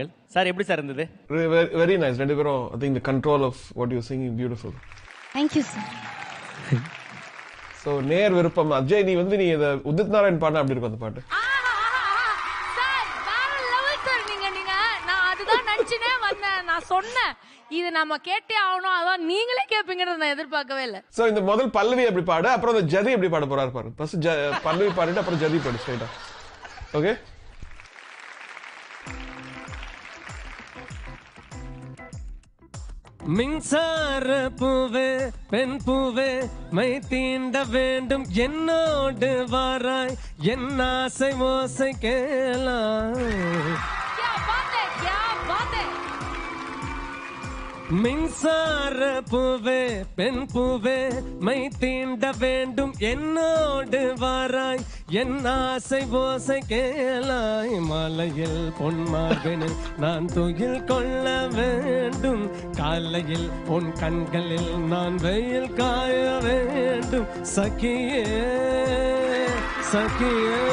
Sir எப்படி sir இருந்தது very nice ரெண்டு பேரும் I think the control of what you singing beautiful thank you sir so நேர் விருப்பம் அஜய் நீ வந்து நீ இதை உதித் நாராயண் பாடினா அப்படி இருக்கும் அந்த பாட்டு சார் வேற லெவல் சார் நீங்க நீங்க நான் அதுதான் நினைச்சுனே வந்தேன் நான் சொன்னேன் இது நம்ம கேட்டே ஆகணும் அதான் நீங்களே கேட்பீங்கன்னு நான் எதிர்பார்க்கவே இல்லை ஸோ இந்த முதல் பல்லவி எப்படி பாடு அப்புறம் அந்த ஜதி எப்படி பாட போறாரு பாரு ஃபர்ஸ்ட் பல்லவி பாடிட்டு அப்புறம் ஜதி பாடு ஸ்ட்ரைட்டா ஓகே மின்சார பூவே பெண் பூவே மை தீண்ட வேண்டும் என்னோடு வாராய் என் ஆசை ஓசை கேளாய் क्या बात है क्या बात है மின்சார பூவே பெண் பூவே மை தீண்ட வேண்டும் என்னோடு வாராய் என் ஆசை ஓசை கேளாய் மலையில் பொன்மார்பெனில் நான் துயில் கொள்ள வேண்டும் காலையில் உன் கண்களில் நான் வெயில் காய வேண்டும் சகியே சகியே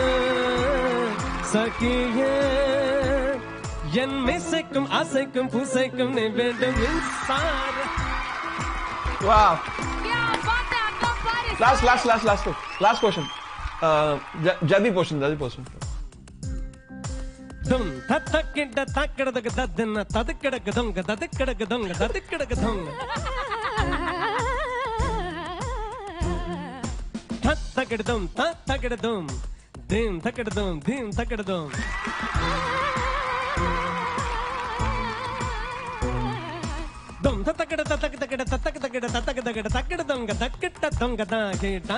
சகியே என் மிசைக்கும் அசைக்கும் பூசைக்கும் நீ வேண்டும் மின்சார வா क्या बात है அதான் பாரு last last last last last portion ஜதி போர்ஷன் ஜதி போர்ஷன் தும் தத்தக்கிட்ட தக்கிடதுக்கு தத்துன ததுக்கிடக்கு தொங்க ததுக்கிடக்கு தொங்க ததுக்கிடக்கு தொங்க தத்தக்கிடதும் தத்தக்கிடதும் தீம் தக்கிடதும் தீம் தக்கிடதும் தும் தத்தக்கிட தத்தக்கு தக்கிட தத்தக்கு தக்கிட தத்தக்கு தக்கிட தக்கிட தொங்க தக்கிட்ட தொங்க தான் கேட்டா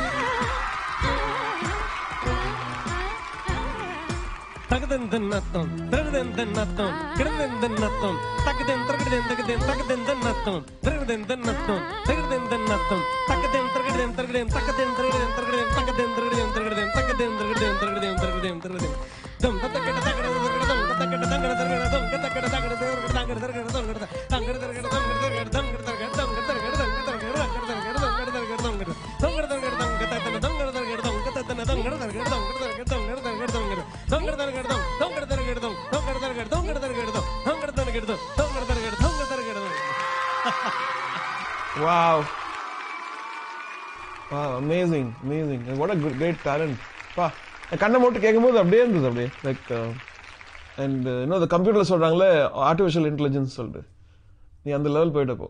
தகதெந்தன்னத்தம் திரதெந்தன்னத்தம் கிடதெந்தன்னத்தம் தகதென் திரகதென் தகதென் தகதெந்தன்னத்தம் திரகதெந்தன்னத்தம் திரகதெந்தன்னத்தம் தகதென் திரகதென் திரகதென் தகதென் திரகதென் திரகதென் தகதென் திரகதென் திரகதென் தகதென் திரகதென் திரகதென் திரகதென் திரகதென் தம் தத்தக்கட தக்கட திரகதம் தத்தக்கட தங்கட திரகதம் தத்தக்கட தக்கட திரகட தங்கட திரகட தங்கட தங்கட திரகட தங்கட திரகட தங்கட திரகட தங்கட திரகட தங்கட திரகட தங்கட திரகட தங்கட திரகட தங்கட தங்கட தங்கட தத்தன தங்கட திரகட தங்கட தத்தன தங்கட திரகட தங்கட திரகட தங்கட திரகட தங்கட தங்கட திரகட தங்கட திரகட தங்கட திரகட தங்கட திரகட தங்கட திரகட தங்கட திரகட தங்கட திரகட Wow. Wow, amazing, amazing. And what a good, great talent. பா கண்ணை மூட்டு கேட்கும்போது அப்படியே இருந்தது அப்படியே லைக் அண்ட் இன்னும் அந்த கம்ப்யூட்டர்ல சொல்றாங்களே ஆர்டிஃபிஷியல் இன்டெலிஜென்ஸ் சொல்லிட்டு நீ அந்த லெவல் போயிட்டப்போ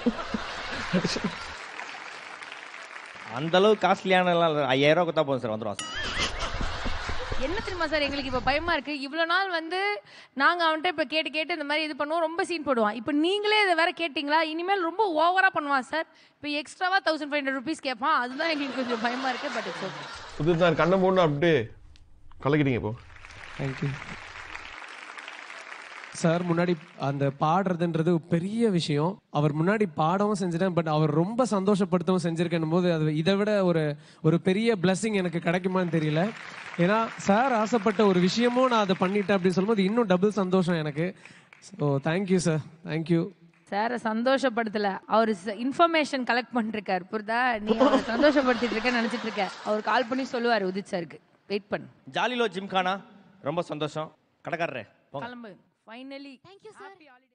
அந்த அளவு காஸ்ட்லியான எல்லாம் இல்ல. ஐயாயிரம் ரூபா கொடுத்தா போதும் சார் வந்துடும் சார் என்ன தெரியுமா சார் எங்களுக்கு இப்போ பயமா இருக்கு இவ்வளோ நாள் வந்து நாங்க அவன்கிட்ட இப்போ கேட்டு கேட்டு இந்த மாதிரி இது பண்ணுவோம் ரொம்ப சீன் போடுவான் இப்போ நீங்களே இதை வேற கேட்டிங்களா இனிமேல் ரொம்ப ஓவரா பண்ணுவான் சார் இப்போ எக்ஸ்ட்ராவா தௌசண்ட் ஃபைவ் ஹண்ட்ரட் ருபீஸ் கேட்பான் அதுதான் எங்களுக்கு கொஞ்சம் பயமா இருக்கு பட் இட்ஸ் ஓகே இது நான் கண்ணை மூணு அப்படியே கலக்கிட்டீங்க இப்போ தேங்க்யூ சார் முன்னாடி அந்த பாடுறதுன்றது ஒரு பெரிய விஷயம் அவர் முன்னாடி பாடவும் செஞ்சுட்டேன் பட் அவர் ரொம்ப சந்தோஷப்படுத்தவும் செஞ்சிருக்கேன் போது அது இதை விட ஒரு ஒரு பெரிய blessing எனக்கு கிடைக்குமான்னு தெரியல ஏன்னா சார் ஆசைப்பட்ட ஒரு விஷயமும் நான் அதை பண்ணிட்டேன் அப்படின்னு சொல்லும்போது இன்னும் டபுள் சந்தோஷம் எனக்கு ஸோ தேங்க்யூ சார் தேங்க்யூ சாரை சந்தோஷப்படுத்தல அவர் இன்ஃபர்மேஷன் கலெக்ட் பண்ணிருக்காரு புரியுதா நீ அவரை சந்தோஷப்படுத்திட்டு இருக்க நினைச்சிட்டு இருக்க அவர் கால் பண்ணி சொல்லுவாரு உதித் சாருக்கு வெயிட் பண்ணு ஜாலிலோ ஜிம்கானா ரொம்ப சந்தோஷம் கடைக்காரரே போங்க கிளம்பு ஃபைனலி தேங்க்யூ சார்